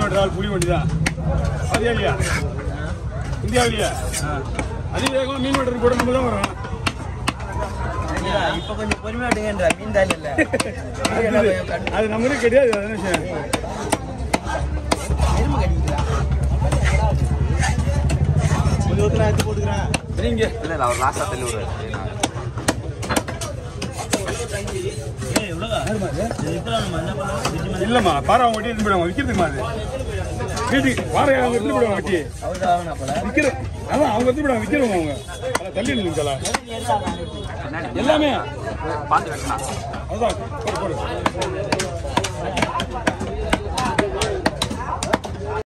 மீன் வெட்டுறாள் புலி வண்டி தான் அது இல்லையா இந்தியாவிலையா அதிவேகமா மீன் வெட்டுறது கூட நம்ம தான் வரோம் இப்ப கொஞ்சம் பொறுமையா விடுங்கன்ற மீன் தான் இல்ல அது- அது நம்மளுக்கு கிடையாது அதான் விஷயம் எறும்பு கடிக்குதா கொஞ்சம் ஒருத்தர் எடுத்து போட்டுக்கிறேன் நீங்க இல்ல இல்ல அவர் லாஸ்டா தள்ளி விடுறாரு இல்லம்மா பாறை அவங்க வெட்டி எடுத்து போயிடுவாங்க விற்கிறதுமா அது வீட்டுக்கு பாறை அவங்க எடுத்து போயிடுவாங்க வெட்டி அவர் ஆகணும் அப்பல விற்கிற அதான் அவங்க எடுத்து போயிடுவாங்க விற்கிறவங்க அவங்க அதை தள்ளி நிற்கல எல்லாமே பார்த்து வெட்டினா அதுதான் போடு போடு